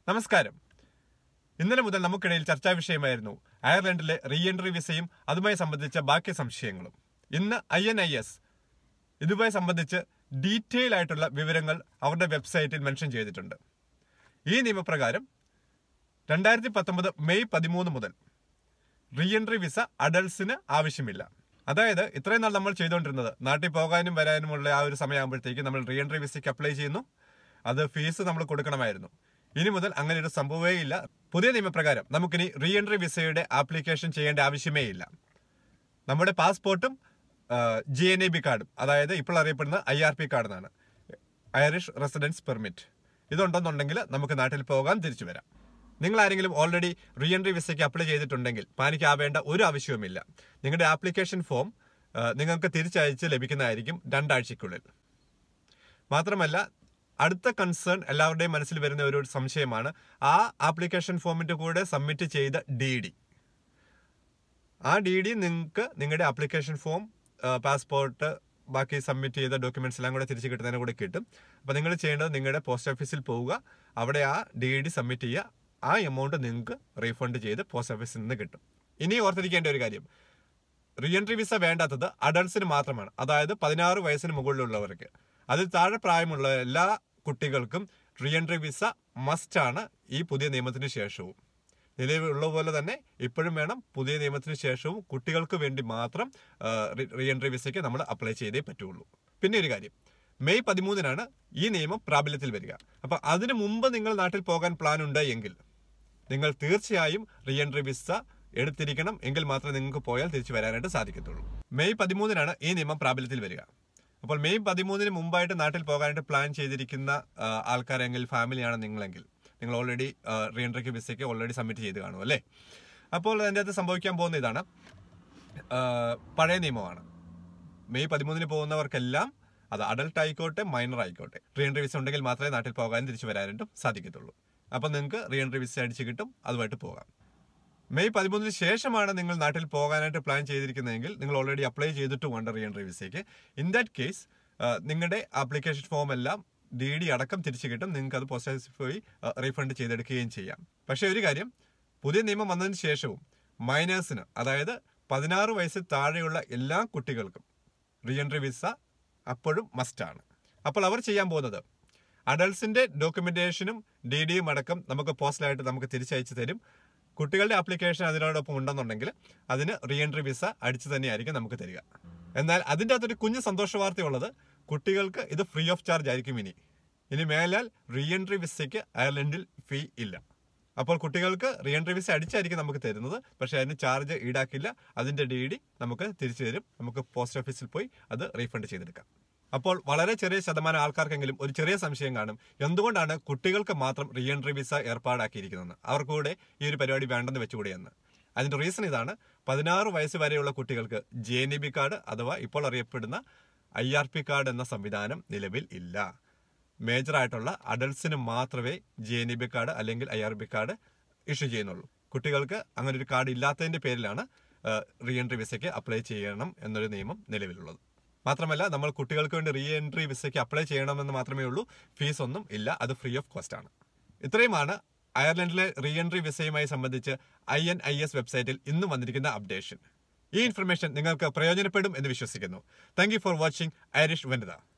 നമസ്കാരം ഇന്നലെ മുതൽ നമുക്കിടയിൽ ചർച്ചാ വിഷയമായിരുന്നു അയർലൻഡിലെ റീ എൻട്രി വിസയും അതുമായി സംബന്ധിച്ച ബാക്കി സംശയങ്ങളും ഇന്ന് ഐ എൻ ഐ എസ് ഇതുമായി സംബന്ധിച്ച് ഡീറ്റെയിൽ ആയിട്ടുള്ള വിവരങ്ങൾ അവരുടെ വെബ്സൈറ്റിൽ മെൻഷൻ ചെയ്തിട്ടുണ്ട് ഈ നിയമപ്രകാരം രണ്ടായിരത്തി പത്തൊമ്പത് മെയ് പതിമൂന്ന് മുതൽ റീ എൻട്രി വിസ അഡൾട്ട്സിന് ആവശ്യമില്ല അതായത് ഇത്രയും നാൾ നമ്മൾ ചെയ്തുകൊണ്ടിരുന്നത് നാട്ടിൽ പോകാനും വരാനുമുള്ള ആ ഒരു സമയമാകുമ്പോഴത്തേക്ക് നമ്മൾ റീ എൻട്രി വിസയ്ക്ക് അപ്ലൈ ചെയ്യുന്നു അത് ഫീസ് നമ്മൾ കൊടുക്കണമായിരുന്നു ഇനി മുതൽ അങ്ങനെ ഒരു സംഭവമേ ഇല്ല പുതിയ നിയമപ്രകാരം നമുക്കിനി റീ എൻട്രി വിസയുടെ ആപ്ലിക്കേഷൻ ചെയ്യേണ്ട ആവശ്യമേ ഇല്ല നമ്മുടെ പാസ്പോർട്ടും ജി എൻ എ ബി കാർഡും അതായത് ഇപ്പോൾ അറിയപ്പെടുന്ന ഐ ആർ പി കാർഡ് എന്നാണ് ഐറിഷ് റെസിഡൻസ് പെർമിറ്റ് ഇതുണ്ടെന്നുണ്ടെങ്കിൽ നമുക്ക് നാട്ടിൽ പോകാൻ തിരിച്ചു വരാം നിങ്ങൾ ആരെങ്കിലും ഓൾറെഡി റീ എൻട്രി വിസയ്ക്ക് അപ്ലൈ ചെയ്തിട്ടുണ്ടെങ്കിൽ പാനിക്കാവേണ്ട ഒരു ആവശ്യവുമില്ല നിങ്ങളുടെ ആപ്ലിക്കേഷൻ ഫോം നിങ്ങൾക്ക് തിരിച്ചയച്ച് ലഭിക്കുന്നതായിരിക്കും രണ്ടാഴ്ചയ്ക്കുള്ളിൽ മാത്രമല്ല അടുത്ത കൺസേൺ എല്ലാവരുടെയും മനസ്സിൽ വരുന്ന ഒരു സംശയമാണ് ആ ആപ്ലിക്കേഷൻ ഫോമിന്റെ കൂടെ സബ്മിറ്റ് ചെയ്ത ഡി ഡി ആ ഡി ഡി നിങ്ങൾക്ക് നിങ്ങളുടെ ആപ്ലിക്കേഷൻ ഫോം പാസ്പോർട്ട് ബാക്കി സബ്മിറ്റ് ചെയ്ത ഡോക്യുമെന്റ്സ് എല്ലാം കൂടെ തിരിച്ച് കിട്ടുന്നതിന് കൂടെ കിട്ടും അപ്പോൾ നിങ്ങൾ ചെയ്യേണ്ടത് നിങ്ങളുടെ പോസ്റ്റ് ഓഫീസിൽ പോവുക അവിടെ ആ ഡി ഡി സബ്മിറ്റ് ചെയ്യുക ആ എമൗണ്ട് നിങ്ങൾക്ക് റീഫണ്ട് ചെയ്ത് പോസ്റ്റ് ഓഫീസിൽ നിന്ന് കിട്ടും ഇനി ഓർത്തിരിക്കേണ്ട ഒരു കാര്യം റീ എൻട്രി വിസ വേണ്ടാത്തത് അഡൾട്ട്സിന് മാത്രമാണ് അതായത് പതിനാറ് വയസ്സിന് മുകളിലുള്ളവർക്ക് അതിൽ താഴെ പ്രായമുള്ള എല്ലാ കുട്ടികൾക്കും റീ എൻട്രി വിസ മസ്റ്റാണ് ഈ പുതിയ നിയമത്തിന് ശേഷവും നിലവിലുള്ള പോലെ തന്നെ ഇപ്പോഴും വേണം പുതിയ നിയമത്തിന് ശേഷവും കുട്ടികൾക്ക് വേണ്ടി മാത്രം റീ എൻട്രി വിസയ്ക്ക് നമ്മൾ അപ്ലൈ ചെയ്തേ പറ്റുള്ളൂ പിന്നെ ഒരു കാര്യം മെയ് പതിമൂന്നിനാണ് ഈ നിയമം പ്രാബല്യത്തിൽ വരിക അപ്പൊ അതിനു മുമ്പ് നിങ്ങൾ നാട്ടിൽ പോകാൻ പ്ലാൻ ഉണ്ട് എങ്കിൽ നിങ്ങൾ തീർച്ചയായും റീ എൻട്രി വിസ എടുത്തിരിക്കണം എങ്കിൽ മാത്രമേ നിങ്ങൾക്ക് പോയാൽ തിരിച്ചു വരാനായിട്ട് സാധിക്കത്തുള്ളൂ മെയ് പതിമൂന്നിനാണ് ഈ നിയമം പ്രാബല്യത്തിൽ വരിക അപ്പോൾ മെയ് പതിമൂന്നിന് മുമ്പായിട്ട് നാട്ടിൽ പോകാനായിട്ട് പ്ലാൻ ചെയ്തിരിക്കുന്ന ആൾക്കാരെങ്കിൽ ഫാമിലിയാണ് നിങ്ങളെങ്കിൽ നിങ്ങൾ ഓൾറെഡി റീ എൻട്രിക്ക് വിസയ്ക്ക് ഓൾറെഡി സബ്മിറ്റ് ചെയ്ത് കാണും അല്ലേ അപ്പോൾ അതിൻ്റെ അകത്ത് സംഭവിക്കാൻ പോകുന്ന ഇതാണ് പഴയ നിയമമാണ് മെയ് പതിമൂന്നിന് പോകുന്നവർക്കെല്ലാം അത് അഡൽട്ട് ആയിക്കോട്ടെ മൈനർ ആയിക്കോട്ടെ റീ എൻട്രി വിസ ഉണ്ടെങ്കിൽ മാത്രമേ നാട്ടിൽ പോകാനും തിരിച്ചു വരാനായിട്ടും സാധിക്കത്തുള്ളൂ അപ്പോൾ നിങ്ങൾക്ക് റീ എൻട്രി വിസ അടിച്ച് കിട്ടും അതുമായിട്ട് പോകാം മെയ് പതിമൂന്നിന് ശേഷമാണ് നിങ്ങൾ നാട്ടിൽ പോകാനായിട്ട് പ്ലാൻ ചെയ്തിരിക്കുന്നതെങ്കിൽ നിങ്ങൾ ഓൾറെഡി അപ്ലൈ ചെയ്തിട്ടുമുണ്ട് റീ എൻട്രി വിസയ്ക്ക് ഇൻ ദാറ്റ് കേസ് നിങ്ങളുടെ ആപ്ലിക്കേഷൻ ഫോം എല്ലാം ഡി ഡി അടക്കം തിരിച്ചു കിട്ടും നിങ്ങൾക്ക് അത് പോസ്റ്റ് ഓഫീസിൽ പോയി റീഫണ്ട് ചെയ്തെടുക്കുകയും ചെയ്യാം പക്ഷേ ഒരു കാര്യം പുതിയ നിയമം വന്നതിന് ശേഷവും മൈനേഴ്സിന് അതായത് പതിനാറ് വയസ്സിൽ താഴെയുള്ള എല്ലാ കുട്ടികൾക്കും റീ എൻട്രി വിസ അപ്പോഴും മസ്റ്റാണ് അപ്പോൾ അവർ ചെയ്യാൻ പോകുന്നത് അഡൾട്ട്സിന്റെ ഡോക്യുമെന്റേഷനും ഡി ഡിയും അടക്കം നമുക്ക് പോസ്റ്റലായിട്ട് നമുക്ക് തിരിച്ചയച്ചു തരും കുട്ടികളുടെ ആപ്ലിക്കേഷൻ അതിനോടൊപ്പം ഉണ്ടെന്നുണ്ടെങ്കിൽ അതിന് റീ എൻട്രി വിസ അടിച്ചു തന്നെയായിരിക്കും നമുക്ക് തരിക എന്നാൽ അതിൻ്റെ അകത്തൊരു കുഞ്ഞ് സന്തോഷ വാർത്തയുള്ളത് കുട്ടികൾക്ക് ഇത് ഫ്രീ ഓഫ് ചാർജ് ആയിരിക്കും ഇനി ഇനി മേലാൽ റീ എൻട്രി വിസയ്ക്ക് അയർലൻഡിൽ ഫീ ഇല്ല അപ്പോൾ കുട്ടികൾക്ക് റീ എൻട്രി വിസ അടിച്ചായിരിക്കും നമുക്ക് തരുന്നത് പക്ഷേ അതിന് ചാർജ് ഈടാക്കില്ല അതിന്റെ ഡി ഡി നമുക്ക് തിരിച്ചു തരും നമുക്ക് പോസ്റ്റ് ഓഫീസിൽ പോയി അത് റീഫണ്ട് ചെയ്തെടുക്കാം അപ്പോൾ വളരെ ചെറിയ ശതമാനം ആൾക്കാർക്കെങ്കിലും ഒരു ചെറിയ സംശയം കാണും എന്തുകൊണ്ടാണ് കുട്ടികൾക്ക് മാത്രം റീ എൻട്രി വിസ ഏർപ്പാടാക്കിയിരിക്കുന്നത് അവർക്ക് കൂടെ ഈ ഒരു പരിപാടി വേണ്ടെന്ന് വെച്ചുകൂടിയെന്ന് അതിന്റെ റീസൺ ഇതാണ് പതിനാറ് വയസ്സ് വരെയുള്ള കുട്ടികൾക്ക് ജെ എൻ ബി കാർഡ് അഥവാ ഇപ്പോൾ അറിയപ്പെടുന്ന ഐ ആർ പി കാർഡ് എന്ന സംവിധാനം നിലവിൽ ഇല്ല മേജർ ആയിട്ടുള്ള അഡൽട്ട്സിന് മാത്രമേ ജെ എൻ ബി കാർഡ് അല്ലെങ്കിൽ I R B card issue ചെയ്യുന്നുള്ളൂ കുട്ടികൾക്ക് അങ്ങനെ ഒരു കാർഡ് ഇല്ലാത്തതിന്റെ പേരിലാണ് റീ എൻട്രി വിസയ്ക്ക് അപ്ലൈ ചെയ്യണം എന്നൊരു നിയമം നിലവിലുള്ളത് മാത്രമല്ല നമ്മൾ കുട്ടികൾക്ക് വേണ്ടി റീ എൻട്രി വിസയ്ക്ക് അപ്ലൈ ചെയ്യണമെന്ന് മാത്രമേ ഉള്ളൂ ഫീസ് ഒന്നും ഇല്ല അത് ഫ്രീ ഓഫ് കോസ്റ്റ് ആണ് ഇത്രയുമാണ് അയർലൻഡിലെ റീ എൻട്രി വിസയുമായി സംബന്ധിച്ച് ഐ എൻ ഐ എസ് വെബ്സൈറ്റിൽ ഇന്ന് വന്നിരിക്കുന്ന അപ്ഡേഷൻ ഈ ഇൻഫർമേഷൻ നിങ്ങൾക്ക് പ്രയോജനപ്പെടും എന്ന് വിശ്വസിക്കുന്നു thank you for watching Irish Vanitha